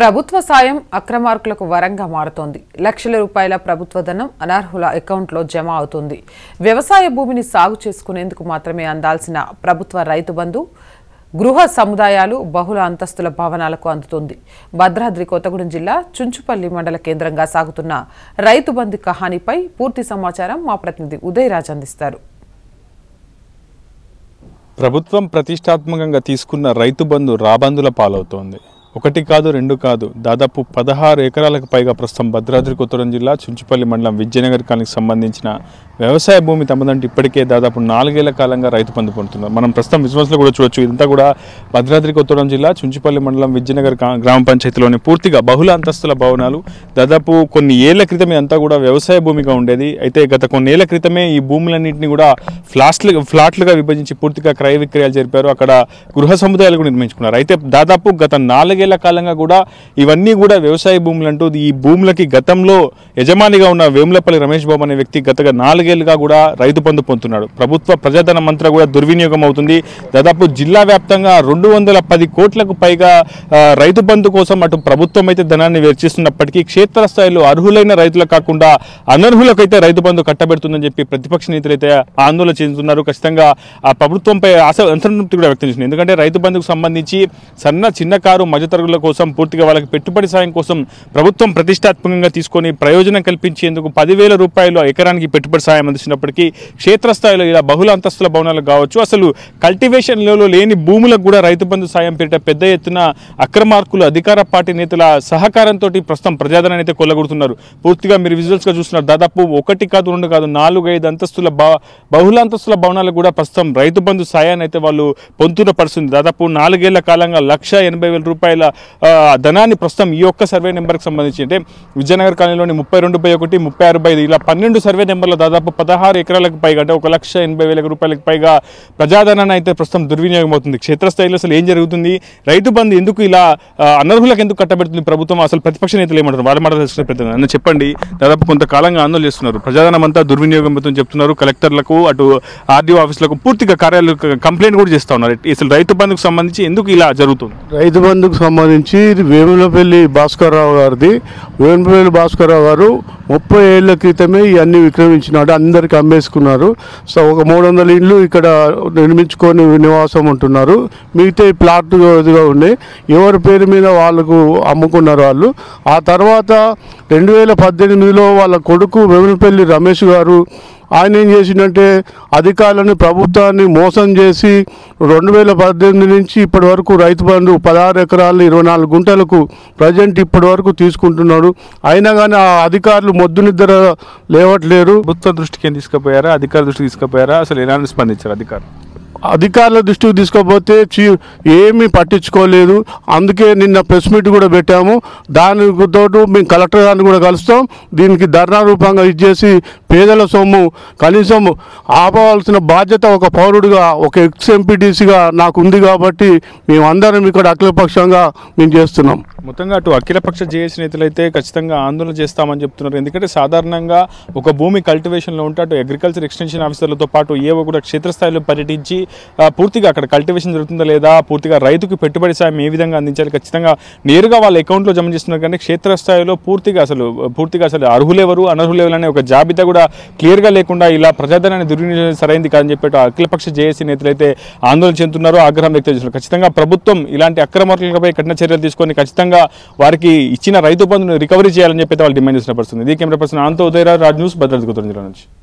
ప్రభుత్వ సాయం అక్రమార్కులకు వరంగా మారుతోంది లక్షల రూపాయల ప్రభుత్వ ధనం అనర్హుల అకౌంట్లో జమ అవుతుంది వ్యవసాయ భూమిని సాగు చేసుకునేందుకు మాత్రమే అందాల్సిన ప్రభుత్వ రైతు బంధు గృహ సముదాయాలు బహుళ అంతస్తుల భవనాలకు అందుతుంది భద్రాద్రి కొత్తగూడెం జిల్లా చుంచుపల్లి మండల కేంద్రంగా సాగుతున్న రైతు బంధు కహానీపై పూర్తి సమాచారం మా ప్రతినిధి ఉదయరాజ్ అందిస్తారు ప్రభుత్వం ప్రతిష్టాత్మకంగా తీసుకున్న రైతు బంధు రాబందుల పాలవుతోంది ఒకటి కాదు రెండు కాదు దాదాపు పదహారు ఎకరాలకు పైగా ప్రస్తుతం భద్రాద్రి కొత్తగూడెం జిల్లా చుంచుపల్లి మండలం విజయనగర్ కాలనీకి సంబంధించిన వ్యవసాయ భూమి తమదంటే ఇప్పటికే దాదాపు నాలుగేళ్ల కాలంగా రైతు బంధు పొందుతున్నారు మనం ప్రస్తుతం విశ్వాసంలో కూడా చూడొచ్చు ఇదంతా కూడా భద్రాద్రి కొత్తగూడెం జిల్లా చుంచుపల్లి మండలం విజయనగర్ గా- గ్రామ పంచాయతీలోని పూర్తిగా బహుళ అంతస్తుల భవనాలు దాదాపు కొన్ని ఏళ్ల క్రితం ఇదంతా కూడా వ్యవసాయ భూమిగా ఉండేది అయితే గత కొన్నేళ్ల క్రితమే ఈ భూములన్నింటినీ కూడా ఫ్లాట్లు ఫ్లాట్లుగా విభజించి పూర్తిగా క్రయ విక్రయాలు జరిపారు అక్కడ గృహ సముదాయాలు కూడా నిర్మించుకున్నారు అయితే దాదాపు గత నాలుగేళ్ల కాలంగా కూడా ఇవన్నీ కూడా వ్యవసాయ భూములు అంటూ ఈ భూములకి గతంలో యజమానిగా ఉన్న వేములపల్లి రమేష్ బాబు అనే వ్యక్తి గత నాలుగేళ్లుగా కూడా రైతు బంధు పొందుతున్నాడు ప్రభుత్వ ప్రజాధనం అంతా కూడా దుర్వినియోగం అవుతుంది దాదాపు జిల్లా వ్యాప్తంగా రెండు వందల పది కోట్లకు పైగా ఆ, రైతు బంధు కోసం అటు ప్రభుత్వం అయితే ధనాన్ని వెచ్చిస్తున్నప్పటికీ క్షేత్రస్థాయిలో అర్హులైన రైతులకు కాకుండా అనర్హులకైతే రైతు బంధు కట్టబెడుతుందని చెప్పి ప్రతిపక్ష నేతలు అయితే ఆందోళన చెందుతున్నారు ఖచ్చితంగా ఆ ప్రభుత్వంపై ఆశ అసంతృప్తి కూడా వ్యక్తం చేసింది ఎందుకంటే రైతు బంధుకు సంబంధించి సన్న చిన్న కారు మధ్యతరగతుల కోసం పూర్తిగా వాళ్ళకి పెట్టుబడి సాయం కోసం ప్రభుత్వం ప్రతిష్టాత్మకంగా తీసుకొని ప్రయోజనం కల్పించేందుకు పదివేల రూపాయలు ఎకరానికి పెట్టుబడి సాయం అందించినప్పటికీ క్షేత్రస్థాయిలో ఇలా బహుళ అంతస్తుల భవనాలు కావచ్చు అసలు కల్టివేషన్లలో లేని భూములకు కూడా రైతు బంధు సాయం పేరిట పెద్ద ఎత్తున అక్రమార్కులు అధికార పార్టీ నేతల సహకారంతో ప్రస్తుతం ప్రజాదరణ అయితే కొల్లగొడుతున్నారు పూర్తిగా మీరు విజువల్స్ గా చూస్తున్నారు దాదాపు ఒకటి కాదు రెండు కాదు నాలుగు ఐదు అంతస్తుల బ- బహుళ అంతస్తుల భవనాలకు కూడా ప్రస్తుతం రైతు బంధు సాయాన్ని అయితే వాళ్ళు పొందుతున్న పరిస్థితి దాదాపు నాలుగేళ్ల కాలంగా లక్ష ఎనభై వేల రూపాయల ఆ, ధనాన్ని ప్రస్తుతం ఈ ఒక్క సర్వే నెంబర్కి సంబంధించి అంటే విజయనగర్ కాలనీలోని ముప్పై రెండు బై ఒకటి ముప్పై ఆరు బై ఐదు ఇలా పన్నెండు సర్వే నెంబర్లో దాదాపు పదహారు ఎకరాలకు పైగా అంటే ఒక లక్ష ఎనభై వేల రూపాయలకు పైగా ప్రజాధనాన్ని అయితే ప్రస్తుతం దుర్వినియోగం అవుతుంది క్షేత్రస్థాయిలో అసలు ఏం జరుగుతుంది రైతు బంధు ఎందుకు ఇలా ఆ, అనర్హులకు ఎందుకు కట్టబెడుతుంది ప్రభుత్వం అసలు ప్రతిపక్ష నేతలు ఏమంటారు వాళ్ళ మాట తెలుసుకునే ప్రయత్నం అన్న చెప్పండి దాదాపు కొంతకాలంగా ఆందోళన చేస్తున్నారు ప్రజాధనం అంతా దుర్వినియోగం అవుతుందని చెప్తున్నారు కలెక్టర్లకు అటు ఆర్డీఓ ఆఫీసులకు పూర్తిగా కార్యాలయాలకు కంప్లైంట్ కూడా చేస్తా ఉన్నారు అసలు రైతు బంధుకు సంబంధించి ఎందుకు ఇలా జరుగుతుంది రైతు బంధుకు సంబంధించి ఇది వేములపల్లి భాస్కర్రావు గారిది వేములపల్లి భాస్కర్రావు గారు ముప్పై ఏళ్ల క్రితమే ఇవన్నీ విక్రమించినాడు అందరికి అమ్మేసుకున్నారు సో ఒక మూడు వందల ఇండ్లు ఇక్కడ నిర్మించుకొని నివాసం ఉంటున్నారు మిగతా ఈ ప్లాట్ ఇదిగా ఉన్నాయి ఎవరి పేరు మీద వాళ్ళకు అమ్ముకున్నారు వాళ్ళు ఆ తర్వాత రెండు వేల పద్దెనిమిదిలో వాళ్ళ కొడుకు వేములపల్లి రమేష్ గారు ఆయన ఏం చేసిందంటే అధికారులను ప్రభుత్వాన్ని మోసం చేసి రెండు వేల పద్దెనిమిది నుంచి ఇప్పటి వరకు రైతు బంధు పదహారు ఎకరాలు ఇరవై నాలుగు గుంటలకు ప్రజెంట్ ఇప్పటి వరకు తీసుకుంటున్నాడు అయినా కానీ ఆ అధికారులు మొద్దు నిద్ర లేవట్లేరు ప్రభుత్వ దృష్టికి ఏం తీసుకుపోయారా అధికారుల దృష్టికి తీసుకుపోయారా అసలు ఎలాంటి స్పందించారు అధికారులు అధికారుల దృష్టికి తీసుకపోతే చీ ఏమీ పట్టించుకోలేదు అందుకే నిన్న ప్రెస్ మీట్ కూడా పెట్టాము దానికి తోడు మేము కలెక్టర్ గారిని కూడా కలుస్తాం దీనికి ధర్నా రూపంగా ఇచ్చేసి పేదల సొమ్ము కనీసం ఆపవలసిన బాధ్యత ఒక పౌరుడిగా ఒక ఎక్స్ ఎంపీటీసీగా నాకు ఉంది కాబట్టి మేమందరం ఇక్కడ అఖిలపక్షంగా మేము చేస్తున్నాం మొత్తంగా అటు అఖిలపక్ష జేఏసీ నేతలు అయితే ఖచ్చితంగా ఆందోళన చేస్తామని చెప్తున్నారు ఎందుకంటే సాధారణంగా ఒక భూమి కల్టివేషన్లో ఉంటే అటు అగ్రికల్చర్ ఎక్స్టెన్షన్ ఆఫీసర్లతో పాటు ఏవో కూడా క్షేత్రస్థాయిలో పర్యటించి ఆ, పూర్తిగా అక్కడ కల్టివేషన్ జరుగుతుందా లేదా పూర్తిగా రైతుకు పెట్టుబడి సాయం ఏ విధంగా అందించాలి ఖచ్చితంగా నేరుగా వాళ్ళ అకౌంట్లో జమ చేస్తున్నారు కానీ క్షేత్రస్థాయిలో పూర్తిగా అసలు పూర్తిగా అసలు అర్హులెవరు అనర్హులెవరు అనే ఒక జాబితా కూడా క్లియర్గా లేకుండా ఇలా ప్రజాధనాన్ని దుర్వినియోగం సరైంది కాదని చెప్పేట అఖిలపక్ష జేఏసీ నేతలు అయితే ఆందోళన చెందుతున్నారు ఆగ్రహం వ్యక్తం చేస్తున్నారు ఖచ్చితంగా ప్రభుత్వం ఇలాంటి అక్రమార్కులపై కఠిన చర్యలు తీసుకొని ఖచ్చితంగా వారికి ఇచ్చిన రైతు బంధును రికవరీ చేయాలని చెప్పి అయితే వాళ్ళు డిమాండ్ చేసిన పరిస్థితుంది ఇది కెమెరా పర్సన్ ఆంతో ఉదయరాజ్ రాజ్ న్యూస్ భద్రాద్రి కొత్తగూడెం జిల్లా నుంచి